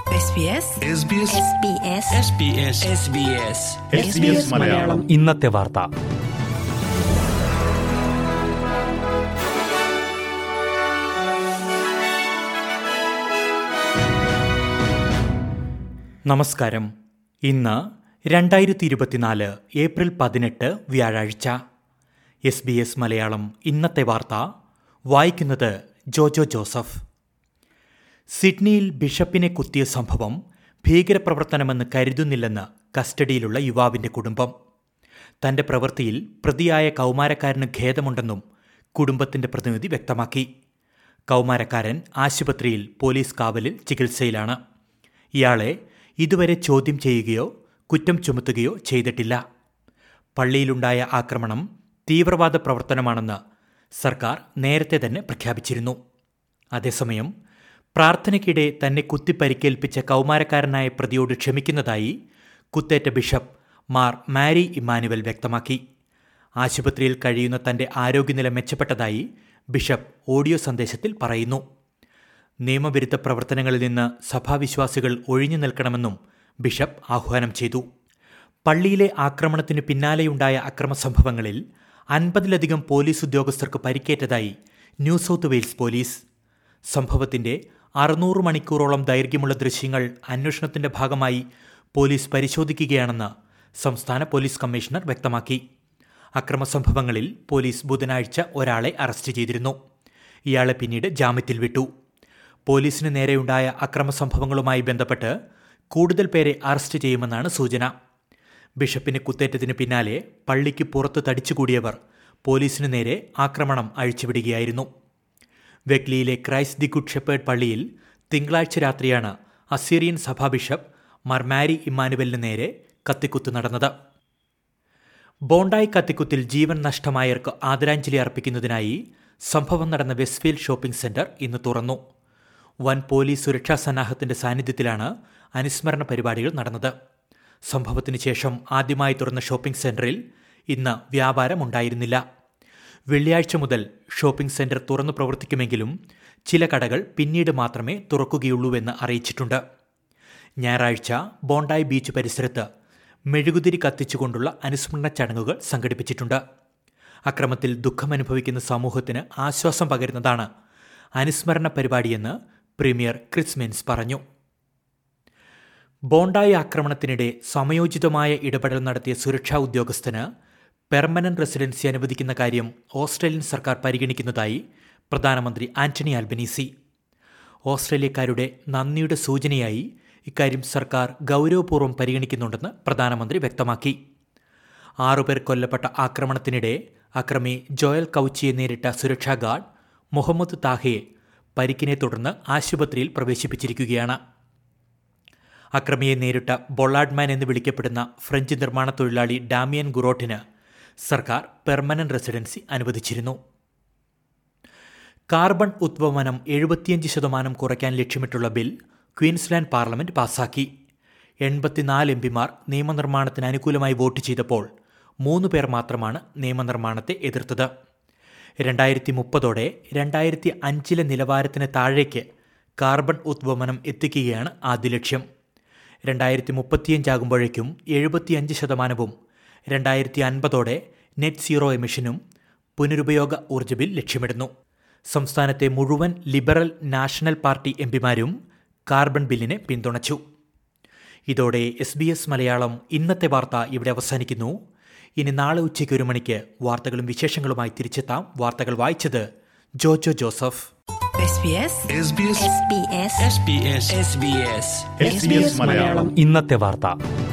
SBS SBS SBS Malayalam ഇന്നത്തെ വാർത്ത നമസ്കാരം ഇന്ന് രണ്ടായിരത്തി ഇരുപത്തിനാല് ഏപ്രിൽ പതിനെട്ട് വ്യാഴാഴ്ച എസ് ബി എസ് മലയാളം ഇന്നത്തെ വാർത്ത വായിക്കുന്നത് ജോജോ ജോസഫ് സിഡ്നിയിൽ ബിഷപ്പിനെ കുത്തിയ സംഭവം ഭീകരപ്രവർത്തനമെന്ന് കരുതുന്നില്ലെന്ന് കസ്റ്റഡിയിലുള്ള യുവാവിന്റെ കുടുംബം തന്റെ പ്രവൃത്തിയിൽ പ്രതിയായ കൗമാരക്കാരന് ഖേദമുണ്ടെന്നും കുടുംബത്തിന്റെ പ്രതിനിധി വ്യക്തമാക്കി കൗമാരക്കാരൻ ആശുപത്രിയിൽ പോലീസ് കാവലിൽ ചികിത്സയിലാണ് ഇയാളെ ഇതുവരെ ചോദ്യം ചെയ്യുകയോ കുറ്റം ചുമത്തുകയോ ചെയ്തിട്ടില്ല പള്ളിയിലുണ്ടായ ആക്രമണം തീവ്രവാദ പ്രവർത്തനമാണെന്ന് സർക്കാർ നേരത്തെ തന്നെ പ്രഖ്യാപിച്ചിരുന്നു അതേസമയം പ്രാർത്ഥനയ്ക്കിടെ തന്നെ കുത്തിപ്പരിക്കേൽപ്പിച്ച കൗമാരക്കാരനായ പ്രതിയോട് ക്ഷമിക്കുന്നതായി കുത്തേറ്റ ബിഷപ്പ് മാർ മാരി ഇമ്മാനുവൽ വ്യക്തമാക്കി ആശുപത്രിയിൽ കഴിയുന്ന തന്റെ ആരോഗ്യനില മെച്ചപ്പെട്ടതായി ബിഷപ്പ് ഓഡിയോ സന്ദേശത്തിൽ പറയുന്നു നിയമവിരുദ്ധ പ്രവർത്തനങ്ങളിൽ നിന്ന് സഭാവിശ്വാസികൾ ഒഴിഞ്ഞു നിൽക്കണമെന്നും ബിഷപ്പ് ആഹ്വാനം ചെയ്തു പള്ളിയിലെ ആക്രമണത്തിന് പിന്നാലെയുണ്ടായ അക്രമസംഭവങ്ങളിൽ അൻപതിലധികം പോലീസ് ഉദ്യോഗസ്ഥർക്ക് പരിക്കേറ്റതായി ന്യൂ സൗത്ത് വെയിൽസ് പോലീസ് സംഭവത്തിന്റെ അറുന്നൂറ് മണിക്കൂറോളം ദൈർഘ്യമുള്ള ദൃശ്യങ്ങൾ അന്വേഷണത്തിന്റെ ഭാഗമായി പോലീസ് പരിശോധിക്കുകയാണെന്ന് സംസ്ഥാന പോലീസ് കമ്മീഷണർ വ്യക്തമാക്കി അക്രമസംഭവങ്ങളിൽ പോലീസ് ബുധനാഴ്ച ഒരാളെ അറസ്റ്റ് ചെയ്തിരുന്നു ഇയാളെ പിന്നീട് ജാമ്യത്തിൽ വിട്ടു പോലീസിന് നേരെയുണ്ടായ അക്രമസംഭവങ്ങളുമായി ബന്ധപ്പെട്ട് കൂടുതൽ പേരെ അറസ്റ്റ് ചെയ്യുമെന്നാണ് സൂചന ബിഷപ്പിന് കുത്തേറ്റതിന് പിന്നാലെ പള്ളിക്ക് പുറത്ത് തടിച്ചുകൂടിയവർ പോലീസിന് നേരെ ആക്രമണം അഴിച്ചുവിടുകയായിരുന്നു വെഗ്ലിയിലെ ക്രൈസ്റ്റ് ദി ഗുഡ് ഷെപ്പേർഡ് പള്ളിയിൽ തിങ്കളാഴ്ച രാത്രിയാണ് അസീറിയൻ സഭാ ബിഷപ്പ് മർമാരി ഇമ്മാനുവലിന് നേരെ കത്തിക്കുത്ത് നടന്നത് ബോണ്ടായി കത്തിക്കുത്തിൽ ജീവൻ നഷ്ടമായവർക്ക് ആദരാഞ്ജലി അർപ്പിക്കുന്നതിനായി സംഭവം നടന്ന വെസ്റ്റ്ഫീൽഡ് ഷോപ്പിംഗ് സെന്റർ ഇന്ന് തുറന്നു വൻ പോലീസ് സുരക്ഷാ സന്നാഹത്തിന്റെ സാന്നിധ്യത്തിലാണ് അനുസ്മരണ പരിപാടികൾ നടന്നത് സംഭവത്തിന് ശേഷം ആദ്യമായി തുറന്ന ഷോപ്പിംഗ് സെന്ററിൽ ഇന്ന് വ്യാപാരമുണ്ടായിരുന്നില്ല വെള്ളിയാഴ്ച മുതൽ ഷോപ്പിംഗ് സെന്റർ തുറന്നു പ്രവർത്തിക്കുമെങ്കിലും ചില കടകൾ പിന്നീട് മാത്രമേ തുറക്കുകയുള്ളൂവെന്ന് അറിയിച്ചിട്ടുണ്ട് ഞായറാഴ്ച ബോണ്ടായി ബീച്ച് പരിസരത്ത് മെഴുകുതിരി കത്തിച്ചുകൊണ്ടുള്ള അനുസ്മരണ ചടങ്ങുകൾ സംഘടിപ്പിച്ചിട്ടുണ്ട് അക്രമത്തിൽ ദുഃഖമനുഭവിക്കുന്ന സമൂഹത്തിന് ആശ്വാസം പകരുന്നതാണ് അനുസ്മരണ പരിപാടിയെന്ന് പ്രീമിയർ ക്രിസ് മിൻസ് പറഞ്ഞു ബോണ്ടായി ആക്രമണത്തിനിടെ സമയോചിതമായ ഇടപെടൽ നടത്തിയ സുരക്ഷാ ഉദ്യോഗസ്ഥന് പെർമനന്റ് റെസിഡൻസി അനുവദിക്കുന്ന കാര്യം ഓസ്ട്രേലിയൻ സർക്കാർ പരിഗണിക്കുന്നതായി പ്രധാനമന്ത്രി ആന്റണി ആൽബനീസി ഓസ്ട്രേലിയക്കാരുടെ നന്ദിയുടെ സൂചനയായി ഇക്കാര്യം സർക്കാർ ഗൗരവപൂർവ്വം പരിഗണിക്കുന്നുണ്ടെന്ന് പ്രധാനമന്ത്രി വ്യക്തമാക്കി ആറുപേർ കൊല്ലപ്പെട്ട ആക്രമണത്തിനിടെ അക്രമി ജോയൽ കൌച്ചിയെ നേരിട്ട സുരക്ഷാ ഗാർഡ് മുഹമ്മദ് താഹയെ പരിക്കിനെ തുടർന്ന് ആശുപത്രിയിൽ പ്രവേശിപ്പിച്ചിരിക്കുകയാണ് അക്രമിയെ നേരിട്ട ബൊള്ളാഡ്മാൻ എന്ന് വിളിക്കപ്പെടുന്ന ഫ്രഞ്ച് നിർമ്മാണ തൊഴിലാളി ഡാമിയൻ ഗുറോട്ടിന് സർക്കാർ പെർമനന്റ് റെസിഡൻസി അനുവദിച്ചിരുന്നു കാർബൺ ഉദ്വമനം എഴുപത്തിയഞ്ച് ശതമാനം കുറയ്ക്കാൻ ലക്ഷ്യമിട്ടുള്ള ബിൽ ക്വീൻസ്ലാൻഡ് പാർലമെന്റ് പാസാക്കി എൺപത്തിനാല് എം പിമാർ നിയമനിർമ്മാണത്തിന് അനുകൂലമായി വോട്ട് ചെയ്തപ്പോൾ മൂന്ന് പേർ മാത്രമാണ് നിയമനിർമ്മാണത്തെ എതിർത്തത് രണ്ടായിരത്തി മുപ്പതോടെ രണ്ടായിരത്തി അഞ്ചിലെ നിലവാരത്തിന് താഴേക്ക് കാർബൺ ഉദ്വമനം എത്തിക്കുകയാണ് ആദ്യ ലക്ഷ്യം രണ്ടായിരത്തി മുപ്പത്തിയഞ്ചാകുമ്പോഴേക്കും എഴുപത്തിയഞ്ച് ശതമാനവും രണ്ടായിരത്തി അൻപതോടെ നെറ്റ് സീറോ എമിഷനും പുനരുപയോഗ ഊർജ്ജ ബിൽ ലക്ഷ്യമിടുന്നു സംസ്ഥാനത്തെ മുഴുവൻ ലിബറൽ നാഷണൽ പാർട്ടി എം പിമാരും കാർബൺ ബില്ലിനെ പിന്തുണച്ചു ഇതോടെ എസ് ബി എസ് മലയാളം ഇന്നത്തെ വാർത്ത ഇവിടെ അവസാനിക്കുന്നു ഇനി നാളെ ഉച്ചയ്ക്ക് ഒരു മണിക്ക് വാർത്തകളും വിശേഷങ്ങളുമായി തിരിച്ചെത്താം വാർത്തകൾ വായിച്ചത് Jojo Joseph SBS SBS SBS Malayalam ഇന്നത്തെ വാർത്ത